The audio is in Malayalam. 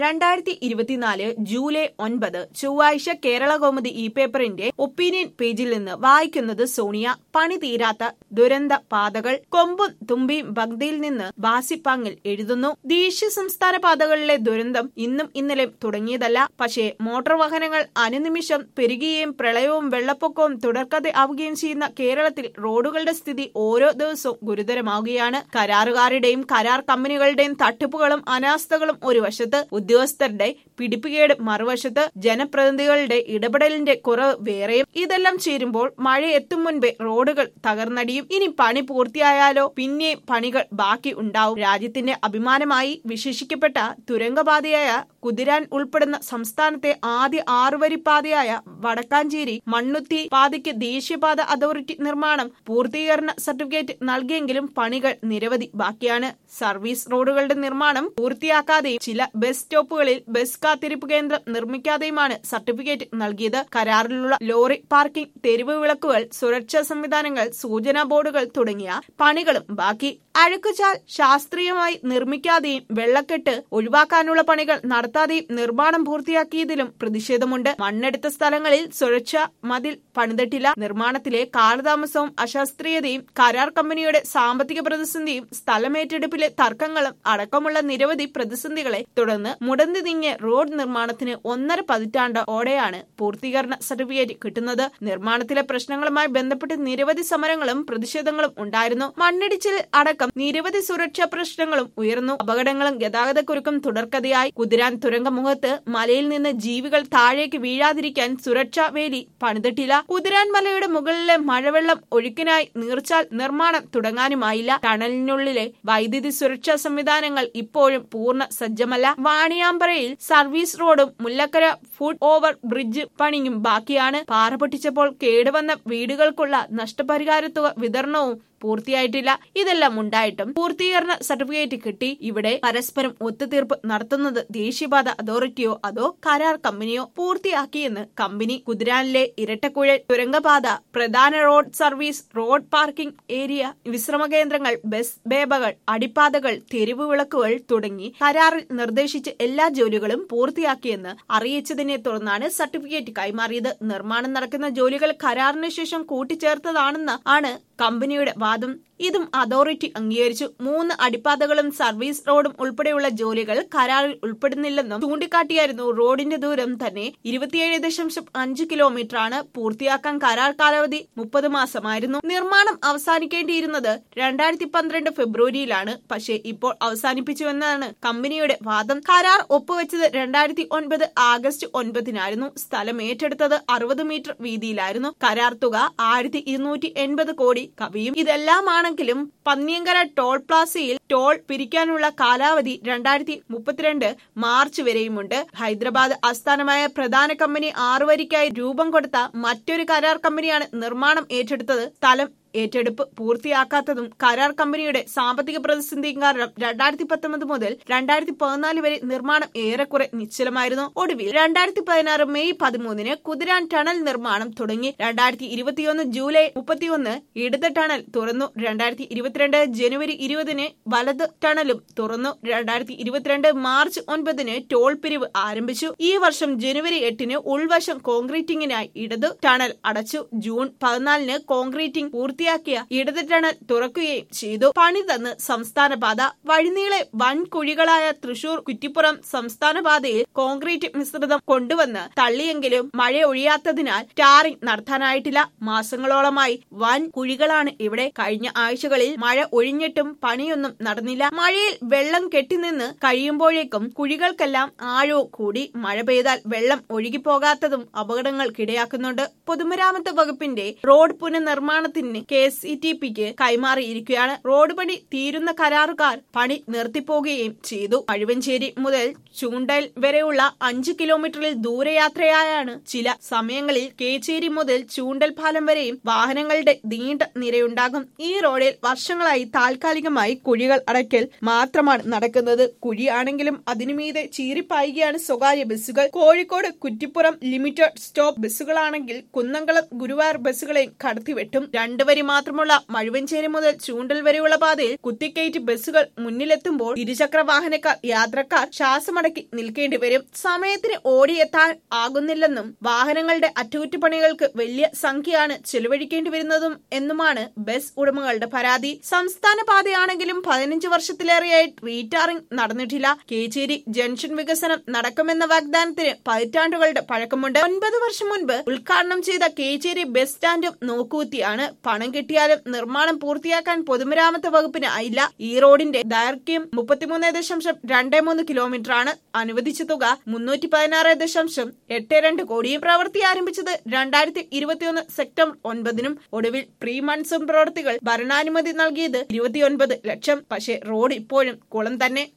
രണ്ടായിരത്തി ഇരുപത്തിനാല് ജൂലൈ ഒൻപത് ചൊവ്വാഴ്ച കേരള കൗമുദി ഇ പേപ്പറിന്റെ ഒപ്പീനിയൻ പേജിൽ നിന്ന് വായിക്കുന്നത് സോണിയ പണി തീരാത്ത ദുരന്ത പാതകൾ കൊമ്പും തുമ്പിയും ഭക്തിയിൽ നിന്ന് ബാസിപ്പാങ്ങിൽ എഴുതുന്നു ദേശീയ സംസ്ഥാന പാതകളിലെ ദുരന്തം ഇന്നും ഇന്നലെയും തുടങ്ങിയതല്ല പക്ഷേ മോട്ടോർ വാഹനങ്ങൾ അനുനിമിഷം പെരുകുകയും പ്രളയവും വെള്ളപ്പൊക്കവും തുടർക്കഥയാവുകയും ചെയ്യുന്ന കേരളത്തിൽ റോഡുകളുടെ സ്ഥിതി ഓരോ ദിവസവും ഗുരുതരമാവുകയാണ് കരാറുകാരുടെയും കരാർ കമ്പനികളുടെയും തട്ടിപ്പുകളും അനാസ്ഥകളും ഒരു വശത്ത് ഉദ്യോഗസ്ഥരുടെ പിടിപ്പുകേട് മറുവശത്ത് ജനപ്രതിനിധികളുടെ ഇടപെടലിന്റെ കുറവ് വേറെയും ഇതെല്ലാം ചേരുമ്പോൾ മഴ എത്തും മുൻപേ റോഡുകൾ തകർന്നടിയും ഇനി പണി പൂർത്തിയായാലോ പിന്നെയും പണികൾ ബാക്കി ഉണ്ടാവും രാജ്യത്തിന്റെ അഭിമാനമായി വിശേഷിക്കപ്പെട്ട തുരങ്കപാതയായ കുതിരാൻ ഉൾപ്പെടുന്ന സംസ്ഥാനത്തെ ആദ്യ ആറുവരിപ്പാതയായ വടക്കാഞ്ചേരി മണ്ണുത്തി പാതയ്ക്ക് ദേശീയപാത അതോറിറ്റി നിർമ്മാണം പൂർത്തീകരണ സർട്ടിഫിക്കറ്റ് നൽകിയെങ്കിലും പണികൾ നിരവധി ബാക്കിയാണ് സർവീസ് റോഡുകളുടെ നിർമ്മാണം പൂർത്തിയാക്കാതെയും ചില ബസ് സ്റ്റോപ്പുകളിൽ ബസ് കാത്തിരിപ്പ് കേന്ദ്രം നിർമ്മിക്കാതെയുമാണ് സർട്ടിഫിക്കറ്റ് നൽകിയത് കരാറിലുള്ള ലോറി പാർക്കിംഗ് തെരുവ് വിളക്കുകൾ സുരക്ഷാ സംവിധാനങ്ങൾ സൂചനാ ബോർഡുകൾ തുടങ്ങിയ പണികളും ബാക്കി അഴുക്കുചാൽ ശാസ്ത്രീയമായി നിർമ്മിക്കാതെയും വെള്ളക്കെട്ട് ഒഴിവാക്കാനുള്ള പണികൾ നടത്താതെയും നിർമ്മാണം പൂർത്തിയാക്കിയതിലും പ്രതിഷേധമുണ്ട് മണ്ണെടുത്ത സ്ഥലങ്ങളിൽ സുരക്ഷാ മതിൽ പണിതിട്ടില്ല നിർമ്മാണത്തിലെ കാലതാമസവും അശാസ്ത്രീയതയും കരാർ കമ്പനിയുടെ സാമ്പത്തിക പ്രതിസന്ധിയും സ്ഥലമേറ്റെടുപ്പിലെ തർക്കങ്ങളും അടക്കമുള്ള നിരവധി പ്രതിസന്ധികളെ തുടർന്ന് മുടന്തി നീങ്ങിയ റോഡ് നിർമ്മാണത്തിന് ഒന്നര പതിറ്റാണ്ടോടെയാണ് പൂർത്തീകരണ സർട്ടിഫിക്കറ്റ് കിട്ടുന്നത് നിർമ്മാണത്തിലെ പ്രശ്നങ്ങളുമായി ബന്ധപ്പെട്ട് നിരവധി സമരങ്ങളും പ്രതിഷേധങ്ങളും ഉണ്ടായിരുന്നു മണ്ണിടിച്ചിൽ അടക്കം നിരവധി സുരക്ഷാ പ്രശ്നങ്ങളും ഉയർന്നു അപകടങ്ങളും ഗതാഗതക്കുരുക്കും തുടർക്കഥയായി കുതിരാൻ തുരങ്കമുഖത്ത് മലയിൽ നിന്ന് ജീവികൾ താഴേക്ക് വീഴാതിരിക്കാൻ സുരക്ഷാ വേലി പണിതിട്ടില്ല കുതിരാൻ മലയുടെ മുകളിലെ മഴവെള്ളം ഒഴുക്കിനായി നീർച്ചാൽ നിർമ്മാണം തുടങ്ങാനുമായില്ല ടണലിനുള്ളിലെ വൈദ്യുതി സുരക്ഷാ സംവിധാനങ്ങൾ ഇപ്പോഴും പൂർണ്ണ സജ്ജമല്ല വാണിയാമ്പറയിൽ സർവീസ് റോഡും മുല്ലക്കര ഫുഡ് ഓവർ ബ്രിഡ്ജ് പണിയും ബാക്കിയാണ് പാറ പൊട്ടിച്ചപ്പോൾ കേടുവന്ന വീടുകൾക്കുള്ള നഷ്ടപരിഹാര തുക വിതരണവും പൂർത്തിയായിട്ടില്ല ഇതെല്ലാം ഉണ്ടായിട്ടും പൂർത്തീകരണ സർട്ടിഫിക്കറ്റ് കിട്ടി ഇവിടെ പരസ്പരം ഒത്തുതീർപ്പ് നടത്തുന്നത് ദേശീയപാത അതോറിറ്റിയോ അതോ കരാർ കമ്പനിയോ പൂർത്തിയാക്കിയെന്ന് കമ്പനി കുതിരാനിലെ ഇരട്ടക്കുഴൽ തുരങ്കപാത പ്രധാന road service road parking area വിശ്രമ കേന്ദ്രങ്ങൾ ബസ് ബേബകൾ അടിപ്പാതകൾ തെരുവ് വിളക്കുകൾ തുടങ്ങി കരാറിൽ നിർദ്ദേശിച്ച എല്ലാ ജോലികളും പൂർത്തിയാക്കിയെന്ന് അറിയിച്ചതിനെ തുടർന്നാണ് സർട്ടിഫിക്കറ്റ് കൈമാറിയത് നിർമ്മാണം നടക്കുന്ന ജോലികൾ കരാറിന് ശേഷം കൂട്ടിച്ചേർത്തതാണെന്ന് ആണ് കമ്പനിയുടെ വാദം ഇതും അതോറിറ്റി അംഗീകരിച്ചു മൂന്ന് അടിപ്പാതകളും സർവീസ് റോഡും ഉൾപ്പെടെയുള്ള ജോലികൾ കരാറിൽ ഉൾപ്പെടുന്നില്ലെന്നും ചൂണ്ടിക്കാട്ടിയായിരുന്നു റോഡിന്റെ ദൂരം തന്നെ ഇരുപത്തിയേഴ് ദശാംശം അഞ്ച് കിലോമീറ്റർ ആണ് പൂർത്തിയാക്കാൻ കരാർ കാലാവധി മുപ്പത് മാസമായിരുന്നു നിർമ്മാണം അവസാനിക്കേണ്ടിയിരുന്നത് രണ്ടായിരത്തി പന്ത്രണ്ട് ഫെബ്രുവരിയിലാണ് പക്ഷേ ഇപ്പോൾ അവസാനിപ്പിച്ചുവെന്നാണ് കമ്പനിയുടെ വാദം കരാർ ഒപ്പുവെച്ചത് രണ്ടായിരത്തി ഒൻപത് ആഗസ്റ്റ് ഒൻപതിനായിരുന്നു സ്ഥലം ഏറ്റെടുത്തത് അറുപത് മീറ്റർ വീതിയിലായിരുന്നു കരാർ തുക ആയിരത്തി ഇരുന്നൂറ്റി എൺപത് കോടി കവിയും ഇതെല്ലാമാണെങ്കിലും പന്നിയങ്കര ടോൾ പ്ലാസയിൽ ടോൾ പിരിക്കാനുള്ള കാലാവധി രണ്ടായിരത്തി മുപ്പത്തിരണ്ട് മാർച്ച് വരെയുമുണ്ട് ഹൈദരാബാദ് ആസ്ഥാനമായ പ്രധാന കമ്പനി ആറുവരിക്കായി രൂപം കൊടുത്ത മറ്റൊരു കരാർ കമ്പനിയാണ് നിർമ്മാണം ഏറ്റെടുത്തത് സ്ഥലം ഏറ്റെടുപ്പ് പൂർത്തിയാക്കാത്തതും കരാർ കമ്പനിയുടെ സാമ്പത്തിക പ്രതിസന്ധിയും കാരണം രണ്ടായിരത്തി പത്തൊമ്പത് മുതൽ രണ്ടായിരത്തി പതിനാല് വരെ നിർമ്മാണം ഏറെക്കുറെ നിശ്ചലമായിരുന്നു ഒടുവിൽ രണ്ടായിരത്തി പതിനാറ് മെയ് പതിമൂന്നിന് കുതിരാൻ ടണൽ നിർമ്മാണം തുടങ്ങി രണ്ടായിരത്തി ഇരുപത്തിയൊന്ന് ജൂലൈ മുപ്പത്തിയൊന്ന് ഇടത് ടണൽ തുറന്നു രണ്ടായിരത്തി ഇരുപത്തിരണ്ട് ജനുവരി ഇരുപതിന് വലത് ടണലും തുറന്നു രണ്ടായിരത്തി ഇരുപത്തിരണ്ട് മാർച്ച് ഒൻപതിന് ടോൾ പിരിവ് ആരംഭിച്ചു ഈ വർഷം ജനുവരി എട്ടിന് ഉൾവശം കോൺക്രീറ്റിംഗിനായി ഇടത് ടണൽ അടച്ചു ജൂൺ പതിനാലിന് കോൺക്രീറ്റിംഗ് പൂർത്തി പൂർത്തിയാക്കിയ ഇടത് ടണൽ തുറക്കുകയും ചെയ്തു പണി തന്ന് സംസ്ഥാന പാത വഴിനീളെ വൻ കുഴികളായ തൃശൂർ കുറ്റിപ്പുറം സംസ്ഥാന പാതയിൽ കോൺക്രീറ്റ് മിശ്രിതം കൊണ്ടുവന്ന് തള്ളിയെങ്കിലും മഴ ഒഴിയാത്തതിനാൽ ടാറിംഗ് നടത്താനായിട്ടില്ല മാസങ്ങളോളമായി വൻ കുഴികളാണ് ഇവിടെ കഴിഞ്ഞ ആഴ്ചകളിൽ മഴ ഒഴിഞ്ഞിട്ടും പണിയൊന്നും നടന്നില്ല മഴയിൽ വെള്ളം കെട്ടിനിന്ന് കഴിയുമ്പോഴേക്കും കുഴികൾക്കെല്ലാം ആഴവും കൂടി മഴ പെയ്താൽ വെള്ളം ഒഴുകിപ്പോകാത്തതും അപകടങ്ങൾക്കിടയാക്കുന്നുണ്ട് പൊതുമരാമത്ത് വകുപ്പിന്റെ റോഡ് പുനർനിർമ്മാണത്തിന് കെ എസ് ഇ ടി പിക്ക് കൈമാറിയിരിക്കുകയാണ് റോഡ് പണി തീരുന്ന കരാറുകാർ പണി നിർത്തിപ്പോകുകയും ചെയ്തു അഴുവഞ്ചേരി മുതൽ ചൂണ്ടൽ വരെയുള്ള അഞ്ച് കിലോമീറ്ററിൽ ദൂരയാത്രയായാണ് ചില സമയങ്ങളിൽ കേച്ചേരി മുതൽ ചൂണ്ടൽ പാലം വരെയും വാഹനങ്ങളുടെ നീണ്ട നിരയുണ്ടാകും ഈ റോഡിൽ വർഷങ്ങളായി താൽക്കാലികമായി കുഴികൾ അടയ്ക്കൽ മാത്രമാണ് നടക്കുന്നത് കുഴിയാണെങ്കിലും അതിനുമീതെ ചീറിപ്പായുകയാണ് സ്വകാര്യ ബസ്സുകൾ കോഴിക്കോട് കുറ്റിപ്പുറം ലിമിറ്റഡ് സ്റ്റോപ്പ് ബസ്സുകളാണെങ്കിൽ കുന്നംകുളം ഗുരുവായൂർ ബസ്സുകളെയും കടത്തിവെട്ടും രണ്ടുവരി വരി മാത്രമുള്ള മഴുവഞ്ചേരി മുതൽ ചൂണ്ടൽ വരെയുള്ള പാതയിൽ കുത്തിക്കയറ്റി ബസ്സുകൾ മുന്നിലെത്തുമ്പോൾ ഇരുചക്ര വാഹനക്കാർ യാത്രക്കാർ ശ്വാസമടക്കി നിൽക്കേണ്ടി വരും സമയത്തിന് ഓടിയെത്താൻ ആകുന്നില്ലെന്നും വാഹനങ്ങളുടെ അറ്റകുറ്റപ്പണികൾക്ക് വലിയ സംഖ്യയാണ് ചെലവഴിക്കേണ്ടി വരുന്നതും എന്നുമാണ് ബസ് ഉടമകളുടെ പരാതി സംസ്ഥാന പാതയാണെങ്കിലും പതിനഞ്ച് വർഷത്തിലേറെയായി റീടാറിംഗ് നടന്നിട്ടില്ല കേച്ചേരി ജംഗ്ഷൻ വികസനം നടക്കുമെന്ന വാഗ്ദാനത്തിന് പതിറ്റാണ്ടുകളുടെ പഴക്കമുണ്ട് ഒൻപത് വർഷം മുൻപ് ഉദ്ഘാടനം ചെയ്ത കേച്ചേരി ബസ് സ്റ്റാൻഡും നോക്കുകുത്തിയാണ് പണം കിട്ടിയാലും നിർമ്മാണം പൂർത്തിയാക്കാൻ പൊതുമരാമത്ത് വകുപ്പിന് ആയില്ല ഈ റോഡിന്റെ ദൈർഘ്യം മുപ്പത്തിമൂന്ന് ദശാംശം രണ്ട് മൂന്ന് കിലോമീറ്റർ ആണ് അനുവദിച്ച തുക മുന്നൂറ്റി പതിനാറ് ദശാംശം എട്ട് രണ്ട് കോടിയും പ്രവൃത്തി ആരംഭിച്ചത് രണ്ടായിരത്തി ഇരുപത്തിയൊന്ന് സെപ്റ്റംബർ ഒൻപതിനും ഒടുവിൽ പ്രീ മൺസൂൺ പ്രവൃത്തികൾ ഭരണാനുമതി നൽകിയത് ഇരുപത്തിയൊൻപത് ലക്ഷം പക്ഷേ റോഡ് ഇപ്പോഴും കുളം തന്നെ